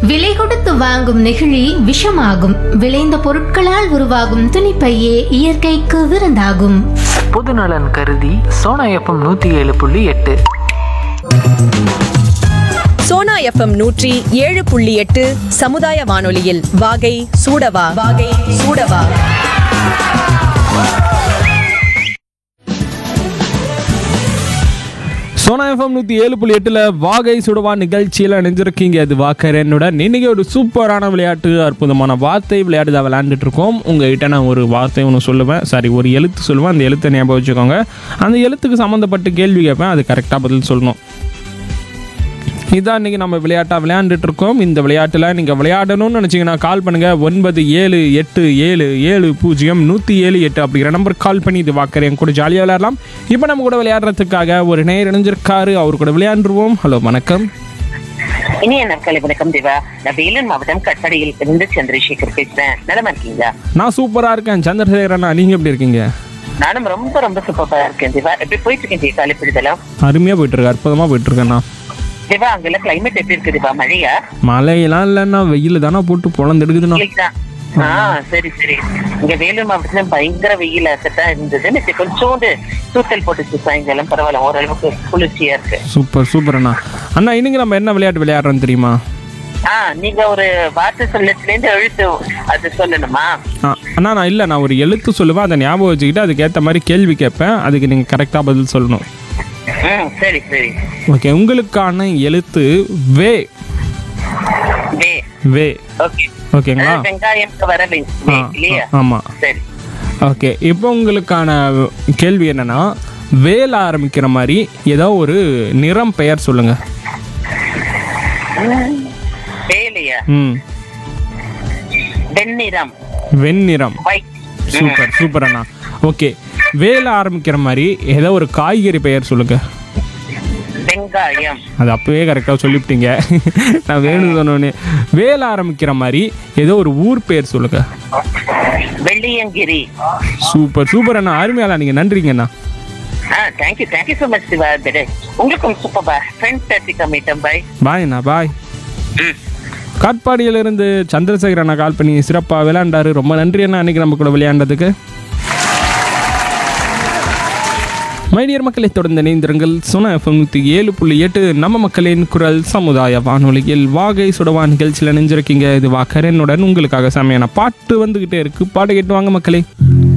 விலை கொடுத்து வாங்கும் நெகிழி விஷமாகும் விளைந்த பொருட்களால் உருவாகும் துணிப்பையே இயற்கைக்கு விருந்தாகும் பொதுநலன் கருதி சோனா எஃப்எம் நூற்றி ஏழு புள்ளி எட்டு சோனா எஃப்எம் நூற்றி ஏழு புள்ளி எட்டு சமுதாய வானொலியில் வாகை சூடவா வாகை சூடவா சோனா எஃப்எம் நூற்றி ஏழு புள்ளி எட்டில் வாகை சுடுவா நிகழ்ச்சியில் நினைஞ்சிருக்கீங்க அது வாக்கரனுடன் இன்னைக்கு ஒரு சூப்பரான விளையாட்டு அற்புதமான வார்த்தை விளையாட்டு தான் விளையாண்டுட்டு இருக்கோம் உங்ககிட்ட நான் ஒரு வார்த்தை ஒன்று சொல்லுவேன் சாரி ஒரு எழுத்து சொல்லுவேன் அந்த எழுத்தை ஞாபகம் வச்சுக்கோங்க அந்த எழுத்துக்கு சம்மந்தப்பட்ட கேள்வி கேட்பேன் அது கரெக்டாக பதில் சொல்லணும் இதான் இன்றைக்கி நம்ம விளையாட்டாக விளையாண்டுட்டு இருக்கோம் இந்த விளையாட்டில் நீங்கள் விளையாடணும்னு நினச்சிங்கன்னா கால் பண்ணுங்கள் ஒன்பது ஏழு எட்டு ஏழு ஏழு பூஜ்ஜியம் நூற்றி ஏழு எட்டு அப்படிங்கிற நம்பருக்கு கால் பண்ணி இது வாக்கறேன் கூட ஜாலியாக விளையாடலாம் இப்போ நம்ம கூட விளையாடுறதுக்காக ஒரு நேர் இணைஞ்சிருக்காரு அவர் கூட விளையாண்டுருவோம் ஹலோ வணக்கம் இனிய நாட்களை வணக்கம் தேவா நான் வேலூர் மாவட்டம் கட்டடையில் இருந்து சந்திரசேகர் பேசுறேன் நலமா இருக்கீங்களா நான் சூப்பராக இருக்கேன் சந்திரசேகரண்ணா நீங்கள் எப்படி இருக்கீங்க நானும் ரொம்ப ரொம்ப சூப்பரா இருக்கேன் தேவா எப்படி போயிட்டு இருக்கேன் தேவா காலைப்பிடிதெல்லாம் அருமையாக போயிட்டுருக்கு அற்புதமாக போயிட்டுருக்கேண்ணா தேவா அங்கெல்லாம் கிளைமேட் எப்படி இருக்கு தேவா மழையா மழையெல்லாம் இல்லைண்ணா வெயில் தானே போட்டு பொழந்தெடுக்குதுண்ணா இல்லைங்களா ஆ சரி சரி இங்க வேலூர் மாவட்டத்துல பயங்கர வெயில் தான் இருந்தது நேத்து கொஞ்சோண்டு தூத்தல் போட்டுச்சு சாயங்காலம் பரவாயில்ல ஓரளவுக்கு குளிர்ச்சியா இருக்கு சூப்பர் சூப்பர் அண்ணா அண்ணா இன்னைக்கு நம்ம என்ன விளையாட்டு விளையாடுறோம் தெரியுமா ஆ நீங்க ஒரு வார்த்தை சொல்லத்துல இருந்து எழுத்து அது சொல்லணுமா ஆ, அண்ணா நான் இல்லை நான் ஒரு எழுத்து சொல்லுவேன் அதை ஞாபகம் வச்சுக்கிட்டு அதுக்கேற்ற மாதிரி கேள்வி கேட்பேன் அதுக்கு நீங்கள் கரெக்டாக பதில் சொல்லணும் ம் சரி சரி ஓகே உங்களுக்கான எழுத்து வே வே வே ஓகே ஓகேங்களா வெங்காயம்க்கு வர வே ஆ, இல்லையா ஆமாம் சரி ஓகே இப்போ உங்களுக்கான கேள்வி என்னன்னா வேல ஆரம்பிக்கிற மாதிரி ஏதோ ஒரு நிறம் பெயர் சொல்லுங்க வேலையா ம் வெண்ணிறம் வெண்ணிறம் ஒயிட் சூப்பர் சூப்பர் அண்ணா ஓகே வேல ஆரம்பிக்கிற மாதிரி ஏதோ ஒரு காய்கறி பெயர் சொல்லுங்க வெங்காயம் அது அப்பவே கரெக்டாக சொல்லிவிட்டீங்க நான் வேணும் சொன்னோன்னே வேல ஆரம்பிக்கிற மாதிரி ஏதோ ஒரு ஊர் பெயர் சொல்லுங்க வெள்ளியங்கிரி சூப்பர் சூப்பர் அண்ணா அருமையாளா நீங்கள் நன்றிங்கண்ணா ஆ thank you thank you so much Siva பெடே உங்களுக்கும் சூப்பர் பா ஃப்ரெண்ட் பேசிக்க மீட்டம் பாய் பாய் அண்ணா பாய் காட்பாடியிலிருந்து சந்திரசேகர் அண்ணா கால் பண்ணி சிறப்பாக விளையாண்டாரு ரொம்ப நன்றி அண்ணா அன்னைக்கு நம்ம கூட விளையாண்டதுக்கு மைடியர் மக்களை தொடர்ந்து இணைந்திருங்கள் சுனா எஃப்எம் நூற்றி ஏழு புள்ளி எட்டு நம்ம மக்களின் குரல் சமுதாய வானொலியில் வாகை சுடவா நிகழ்ச்சியில் நினைஞ்சிருக்கீங்க இது வாக்கரனுடன் உங்களுக்காக செமையான பாட்டு வந்துக்கிட்டே இருக்கு பாட்டு கேட்டு வாங்க மக்களே